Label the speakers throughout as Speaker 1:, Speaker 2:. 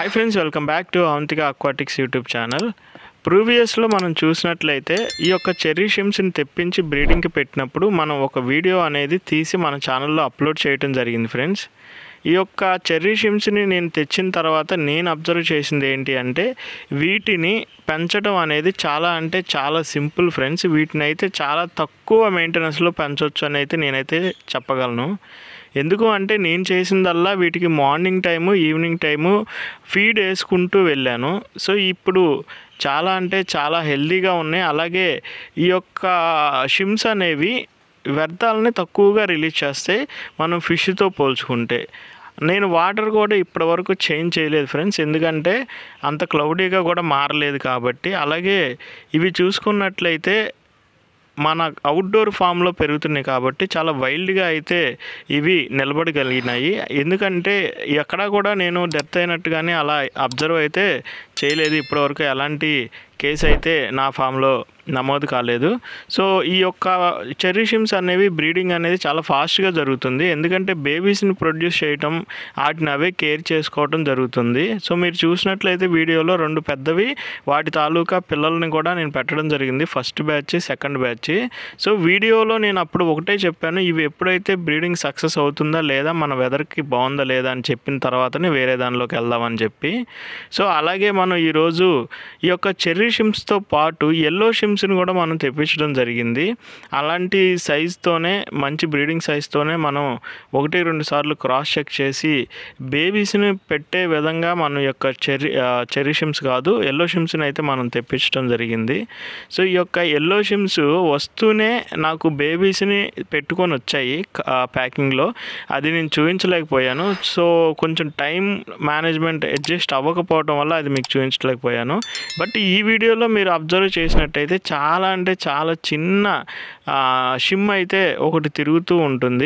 Speaker 1: hi friends welcome back to Avantika aquatics YouTube channel ప్రీవియస్లో మనం చూసినట్లయితే ఈ యొక్క చెర్రీ షిమ్స్ని తెప్పించి బ్రీడింగ్కి పెట్టినప్పుడు మనం ఒక వీడియో అనేది తీసి మన ఛానల్లో అప్లోడ్ చేయడం జరిగింది ఫ్రెండ్స్ ఈ యొక్క చెర్రీ షిమ్స్ని నేను తెచ్చిన తర్వాత నేను అబ్జర్వ్ చేసింది ఏంటి అంటే వీటిని పెంచడం అనేది చాలా అంటే చాలా సింపుల్ ఫ్రెండ్స్ వీటిని అయితే చాలా తక్కువ మెయింటెనెన్స్లో పెంచవచ్చు అని అయితే నేనైతే చెప్పగలను ఎందుకు అంటే నేను చేసిందల్లా వీటికి morning time evening time feed వేసుకుంటూ వెళ్ళాను సో ఇప్పుడు చాలా అంటే చాలా హెల్దీగా ఉన్నాయి అలాగే ఈ యొక్క షిమ్స్ అనేవి వ్యర్థాలని తక్కువగా రిలీజ్ చేస్తాయి మనం ఫిష్తో పోల్చుకుంటే నేను వాటర్ కూడా ఇప్పటివరకు చేంజ్ చేయలేదు ఫ్రెండ్స్ ఎందుకంటే అంత క్లౌడీగా కూడా మారలేదు కాబట్టి అలాగే ఇవి చూసుకున్నట్లయితే మన అవుట్డోర్ ఫామ్లో పెరుగుతున్నాయి కాబట్టి చాలా వైల్డ్గా అయితే ఇవి నిలబడగలిగినాయి ఎందుకంటే ఎక్కడా కూడా నేను డెత్ అయినట్టుగానే అలా అబ్జర్వ్ అయితే చేయలేదు ఇప్పటివరకు ఎలాంటి కేసు అయితే నా ఫామ్లో నమోదు కాలేదు సో ఈ యొక్క చెర్రీ షిమ్స్ అనేవి బ్రీడింగ్ అనేది చాలా ఫాస్ట్గా జరుగుతుంది ఎందుకంటే బేబీస్ని ప్రొడ్యూస్ చేయటం వాటిని అవే కేర్ చేసుకోవటం జరుగుతుంది సో మీరు చూసినట్లయితే వీడియోలో రెండు పెద్దవి వాటి తాలూకా పిల్లల్ని కూడా నేను పెట్టడం జరిగింది first batch second batch so వీడియోలో నేను అప్పుడు ఒకటే చెప్పాను ఇవి ఎప్పుడైతే బ్రీడింగ్ సక్సెస్ అవుతుందా లేదా మన వెదర్కి బాగుందా లేదా అని చెప్పిన తర్వాతనే వేరే దానిలోకి వెళ్దామని చెప్పి సో అలాగే మనం ఈరోజు ఈ యొక్క చెర్రీ షిమ్స్తో పాటు ఎల్లో షిమ్స్ని కూడా మనం తెప్పించడం జరిగింది అలాంటి సైజుతోనే మంచి బ్రీడింగ్ సైజుతోనే మనం ఒకటి రెండు సార్లు క్రాస్ చెక్ చేసి బేబీస్ని పెట్టే విధంగా మన యొక్క చెర్రీ చెర్రీ షిమ్స్ కాదు ఎల్లో షిమ్స్ని అయితే మనం తెప్పించడం జరిగింది సో ఈ యొక్క ఎల్లో షిమ్స్ వస్తూనే నాకు బేబీస్ని పెట్టుకొని వచ్చాయి ప్యాకింగ్లో అది నేను చూపించలేకపోయాను సో కొంచెం టైం మేనేజ్మెంట్ అడ్జస్ట్ అవ్వకపోవడం వల్ల అది మీకు చూపించలేకపోయాను బట్ ఈ వీడియోలో మీరు అబ్జర్వ్ చేసినట్టయితే చాలా అంటే చాలా చిన్న షిమ్ అయితే ఒకటి తిరుగుతూ ఉంటుంది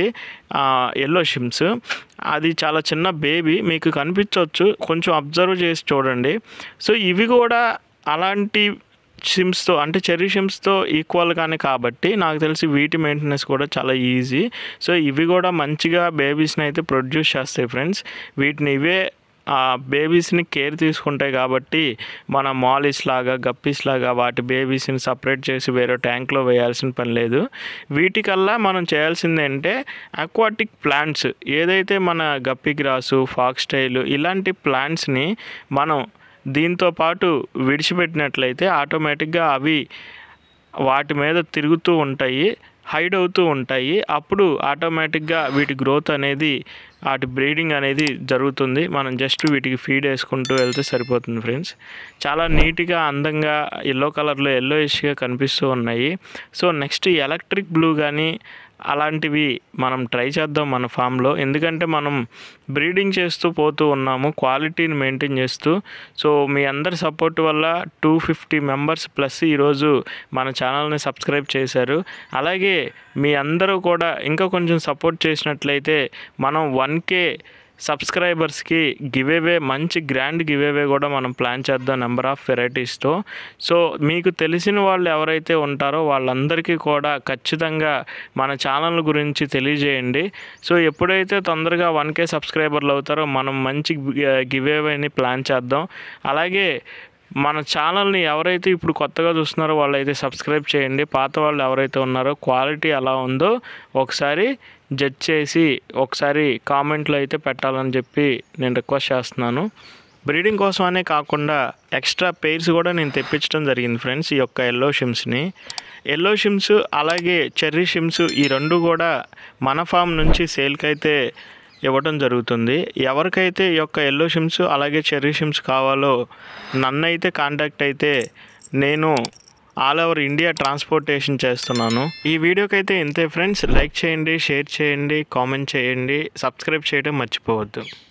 Speaker 1: ఎల్లో షిమ్స్ అది చాలా చిన్న బేబీ మీకు కనిపించవచ్చు కొంచెం అబ్జర్వ్ చేసి చూడండి సో ఇవి కూడా అలాంటి షిమ్స్తో అంటే చెర్రీ షిమ్స్తో ఈక్వల్గానే కాబట్టి నాకు తెలిసి వీటి మెయింటెనెన్స్ కూడా చాలా ఈజీ సో ఇవి కూడా మంచిగా బేబీస్ని అయితే ప్రొడ్యూస్ చేస్తాయి ఫ్రెండ్స్ వీటిని ఇవే ఆ బేబీస్ని కేర్ తీసుకుంటాయి కాబట్టి మన మాలిస్ లాగా గప్పీస్ లాగా వాటి బేబీస్ని సపరేట్ చేసి వేరే ట్యాంక్లో వేయాల్సిన పని లేదు వీటికల్లా మనం చేయాల్సింది అంటే అక్వాటిక్ ప్లాంట్స్ ఏదైతే మన గప్పి గ్రాసు ఫాక్స్ స్టైల్ ఇలాంటి ప్లాంట్స్ని మనం దీంతో పాటు విడిచిపెట్టినట్లయితే ఆటోమేటిక్గా అవి వాటి మీద తిరుగుతూ ఉంటాయి హైడ్ అవుతూ ఉంటాయి అప్పుడు ఆటోమేటిక్గా వీటి గ్రోత్ అనేది వాటి బ్రీడింగ్ అనేది జరుగుతుంది మనం జస్ట్ వీటికి ఫీడ్ వేసుకుంటూ వెళ్తే సరిపోతుంది ఫ్రెండ్స్ చాలా నీట్గా అందంగా ఎల్లో కలర్లో ఎల్లోయిష్గా కనిపిస్తూ ఉన్నాయి సో నెక్స్ట్ ఎలక్ట్రిక్ బ్లూ కానీ అలాంటివి మనం ట్రై చేద్దాం మన ఫామ్లో ఎందుకంటే మనం బ్రీడింగ్ చేస్తూ పోతూ ఉన్నాము క్వాలిటీని మెయింటైన్ చేస్తూ సో మీ అందరి సపోర్ట్ వల్ల టూ ఫిఫ్టీ మెంబర్స్ ప్లస్ ఈరోజు మన ఛానల్ని సబ్స్క్రైబ్ చేశారు అలాగే మీ అందరూ కూడా ఇంకా కొంచెం సపోర్ట్ చేసినట్లయితే మనం వన్ కే సబ్స్క్రైబర్స్కి గివేవే మంచి గ్రాండ్ గివేవే కూడా మనం ప్లాన్ చేద్దాం నెంబర్ ఆఫ్ వెరైటీస్తో సో మీకు తెలిసిన వాళ్ళు ఎవరైతే ఉంటారో వాళ్ళందరికీ కూడా ఖచ్చితంగా మన ఛానల్ గురించి తెలియజేయండి సో ఎప్పుడైతే తొందరగా వన్ కే సబ్స్క్రైబర్లు అవుతారో మనం మంచి గివేవేని ప్లాన్ చేద్దాం అలాగే మన ఛానల్ని ఎవరైతే ఇప్పుడు కొత్తగా చూస్తున్నారో వాళ్ళైతే సబ్స్క్రైబ్ చేయండి పాత వాళ్ళు ఎవరైతే ఉన్నారో క్వాలిటీ ఎలా ఉందో ఒకసారి జడ్జ్ చేసి ఒకసారి కామెంట్లో అయితే పెట్టాలని చెప్పి నేను రిక్వెస్ట్ చేస్తున్నాను బ్రీడింగ్ కోసమనే కాకుండా ఎక్స్ట్రా పెయిర్స్ కూడా నేను తెప్పించడం జరిగింది ఫ్రెండ్స్ ఈ యొక్క ఎల్లో షిమ్స్ని ఎల్లో షిమ్స్ అలాగే చెర్రీ షిమ్స్ ఈ రెండు కూడా మన ఫామ్ నుంచి సేల్కి అయితే ఇవ్వడం జరుగుతుంది ఎవరికైతే ఈ యొక్క ఎల్లో షిమ్స్ అలాగే చెర్రీ షిమ్స్ కావాలో నన్ను అయితే కాంటాక్ట్ అయితే నేను ఆల్ ఓవర్ ఇండియా ట్రాన్స్పోర్టేషన్ చేస్తున్నాను ఈ వీడియోకి అయితే ఇంతే ఫ్రెండ్స్ లైక్ చేయండి షేర్ చేయండి కామెంట్ చేయండి సబ్స్క్రైబ్ చేయడం మర్చిపోవద్దు